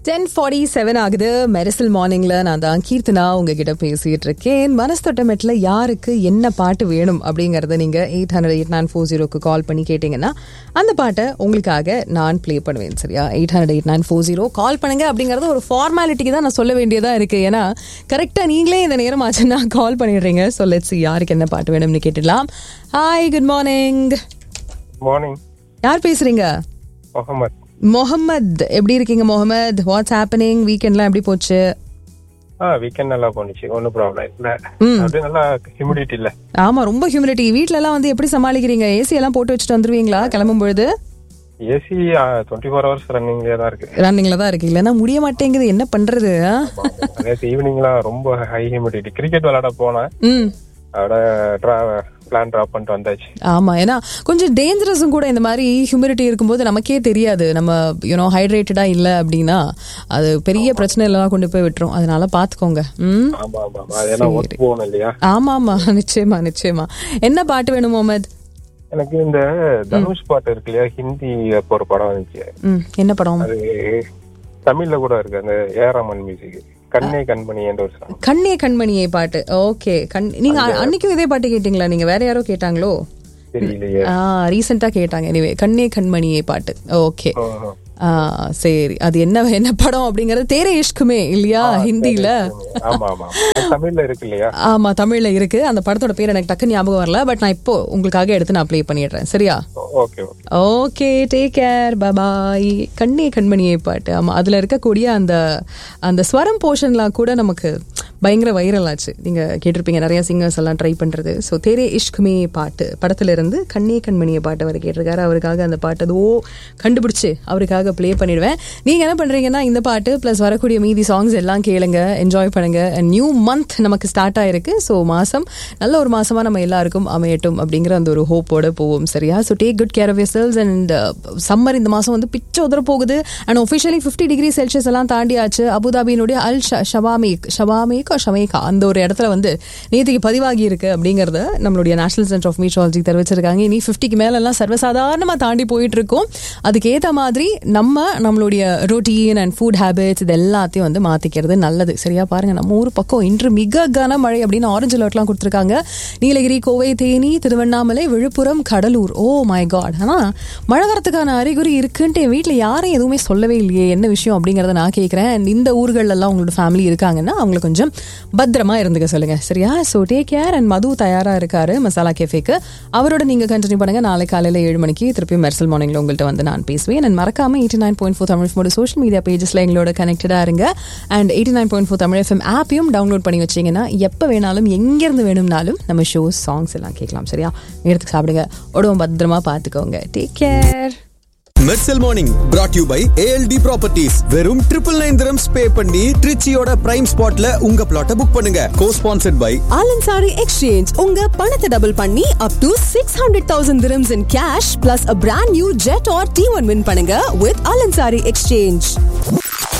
Ten forty seven ஆகுது மெரிசல் மார்னிங்ல நான் தான் கீர்த்தனா உங்ககிட்ட பேசிட்டு இருக்கேன் மனஸ்தொட்டமெட்ல யாருக்கு என்ன பாட்டு வேணும் அப்படிங்கறத நீங்க eight hundred eight nine four ஜீரோக்கு கால் பண்ணி கேட்டீங்கன்னா அந்த பாட்டை உங்களுக்காக நான் ப்ளே பண்ணுவேன் சரியா eight hundred eight nine four zero call பண்ணுங்க அப்படிங்கறது ஒரு ஃபார்மாலிட்டிக்கு தான் நான் சொல்ல வேண்டியதா இருக்கு ஏன்னா கரெக்டா நீங்களே இந்த நேரம் ஆச்சுன்னா கால் பண்ணிடுறீங்க ஸோ லெட்ஸ் யாருக்கு என்ன பாட்டு வேணும்னு கேட்டுடலாம் ஹாய் குட் மார்னிங் மார்னிங் யார் பேசுறீங்க முகமது முகமது எப்படி இருக்கீங்க முகமது வாட்ஸ் ஹேப்பனிங் வீக்கெண்ட்லாம் எப்படி போச்சு ஆ வீக்கெண்ட் நல்லா போனுச்சு ஒன்றும் ப்ராப்ளம் இல்ல அப்படியே நல்லா ஹியூமிடிட்டி இல்ல ஆமா ரொம்ப ஹியூமிடிட்டி வீட்ல எல்லாம் வந்து எப்படி சமாளிக்கிறீங்க ஏசி எல்லாம் போட்டு வச்சுட்டு வந்துருவீங்களா கிளம்பும் பொழுது ஏசி டுவெண்ட்டி ஃபோர் ஹவர்ஸ் ரன்னிங்லேயே தான் இருக்கு ரன்னிங்ல தான் இருக்கு இல்லைன்னா முடிய மாட்டேங்குது என்ன பண்றது ஆ? நேற்று ஈவினிங்லாம் ரொம்ப ஹை ஹியூமிடிட்டி கிரிக்கெட் விளையாட போனேன் ம் அதோட பிளான் ட்ராப் பண்ணிட்டு வந்தாச்சு ஆமா ஏன்னா கொஞ்சம் டேஞ்சரஸும் கூட இந்த மாதிரி ஹியூமிடிட்டி இருக்கும்போது நமக்கே தெரியாது நம்ம யூனோ ஹைட்ரேட்டடா இல்ல அப்படின்னா அது பெரிய பிரச்சனை எல்லாம் கொண்டு போய் விட்டுரும் அதனால பாத்துக்கோங்க ம் ஆமா ஆமா ஆமா அது ஏன்னா ஒர்க் போகணும் இல்லையா ஆமா ஆமா நிச்சயமா நிச்சயமா என்ன பாட்டு வேணும் முகமது எனக்கு இந்த தனுஷ் பாட்டு இருக்கு இல்லையா ஹிந்தி அப்போ ஒரு படம் வந்துச்சு ம் என்ன படம் அது தமிழ்ல கூட இருக்கு அந்த ஏராமன் மியூசிக் கண்ணே கண்மணி என்ற ஒரு சாங் கண்ணே கண்மணியே பாட்டு ஓகே கண் நீங்க அ- அன்னைக்கும் இதே பாட்டு கேட்டீங்களா நீங்க வேற யாரோ கேட்டாங்களோ தெரியலையே ஆ ரீசெண்டா கேட்டாங்க எனிவே கண்ணே கண்மணியே பாட்டு ஓகே ஆஹா. ஆ சரி அது என்ன என்ன படம் அப்படிங்கறது தேரே இஷ்குமே இல்லையா ஹிந்தில ஆமா ஆமா அது தமிழ்ல இருக்கு இல்லையா ஆமா தமிழ்ல இருக்கு அந்த படத்தோட பேர் எனக்கு டக்கு ஞாபகம் வரல பட் நான் இப்போ உங்களுக்காக எடுத்து நான் ப்ளே பண்ணிடுறேன் சரியா okay okay okay take care bye bye கண்ணே கண்மணியே பாட்டு ஆமா அதுல இருக்கக்கூடிய அந்த அந்த ஸ்வரம் போர்ஷன்லாம் கூட நமக்கு பயங்கர வைரல் ஆச்சு நீங்க கேட்டிருப்பீங்க நிறைய சிங்கர்ஸ் எல்லாம் ட்ரை பண்றது ஸோ தேரே இஷ்குமே பாட்டு படத்துல இருந்து கண்ணே கண்மணியே பாட்டு அவர் கேட்டிருக்காரு அவருக்காக அந்த பாட்டு அதுவோ கண்டுபிடிச்சு அவருக்காக ப்ளே பண்ணிடுவேன் நீங்க என்ன பண்றீங்கன்னா இந்த பாட்டு ப்ளஸ் வரக்கூடிய மீதி சாங்ஸ் எல்லாம் கேளுங்க என்ஜாய் பண்ணுங்க நியூ மந்த் நமக்கு ஸ்டார்ட் ஆயிருக்கு ஸோ மாசம் நல்ல ஒரு மாசமா நம்ம எல்லாருக்கும் அமையட்டும் அப்படிங்கிற அந்த ஒரு ஹோப்போட போவோம் சரியா so take good care of yourselves and summer இந்த மாசம் வந்து பிச்ச உதற போகுது and officially fifty degree Celsius எல்லாம் தாண்டியாச்சு அபுதாபியினுடைய அல் ஷ- ஷவாமேக் ஷவாமேக் ஷமேகா அந்த ஒரு இடத்துல வந்து நேற்றுக்கு பதிவாகி இருக்கு அப்படிங்கறத நம்மளுடைய நேஷனல் சென்டர் ஆஃப் மீட்ராலஜி தெரிவிச்சிருக்காங்க இனி ஃபிஃப்டிக்கு மேல எல்லாம் சர்வசாதாரணமா தாண்டி போயிட்டு இருக்கோம் அதுக்கேத்த மாதிரி நம்ம நம்மளுடைய ரொட்டீன் அண்ட் ஃபுட் ஹேபிட்ஸ் இது எல்லாத்தையும் வந்து மாத்திக்கிறது நல்லது சரியா பாருங்க நம்ம ஊர் பக்கம் இன்று மிக கனமழை அப்படின்னு ஆரஞ்சு அலர்ட்லாம் கொடுத்துருக்காங்க Nilgiri Kovai Theni Tiruvannamalai Villupuram Cuddalore oh my god ஆனா மழை வரத்துக்கான அறிகுறி இருக்குன்ட்டு என் வீட்டில் யாரும் எதுவுமே சொல்லவே இல்லையே என்ன விஷயம் அப்படிங்கறத நான் கேட்குறேன் And இந்த ஊர்கள்ல எல்லாம் உங்களோட ஃபேமிலி இருக்காங்கன்னா அவங்கள கொஞ்சம் பத்திரமா இருந்துக்க சொல்லுங்க சரியா so take care and Madhu தயாரா இருக்காரு மசாலா கேஃபேக்கு அவரோட நீங்க கண்டினியூ பண்ணுங்க நாளை காலையில ஏழு மணிக்கு திருப்பி மெர்சல் மார்னிங்ல உங்கள்கிட்ட வந்து நான் பேசுவேன் அண்ட் மறக்காம eighty nine point four Tamil ஃபோட சோஷியல் மீடியா பேஜஸ்ல எங்களோட கனெக்டடா இருங்க and eighty nine point four Tamil FM ஆப்பையும் டவுன்லோட் பண்ணி வச்சீங்கன்னா எப்போ வேணாலும் எங்கேருந்து வேணும்னாலும் நம்ம ஷோஸ் சாங்ஸ் எல்லாம் கேட்கலாம் சரியா நேரத்துக்கு சாப்பிடுங்க உடம்பு பத்திரமா பார்த்துக்கோங்க take care Mersal morning brought you by ALT properties வெறும் ட்ரிபிள் நைன் திரம்ஸ் பே பண்ணி ட்ரிச்சியோட பிரைம் ஸ்பாட்ல உங்க பிளாட்டை புக் பண்ணுங்க co sponsored by Al Ansari exchange உங்க பணத்தை டபுள் பண்ணி up to six hundred thousand dirhams in cash plus a brand new Jetour T one win பண்ணுங்க வித் ஆலன்சாரி எக்ஸ்சேஞ்ச்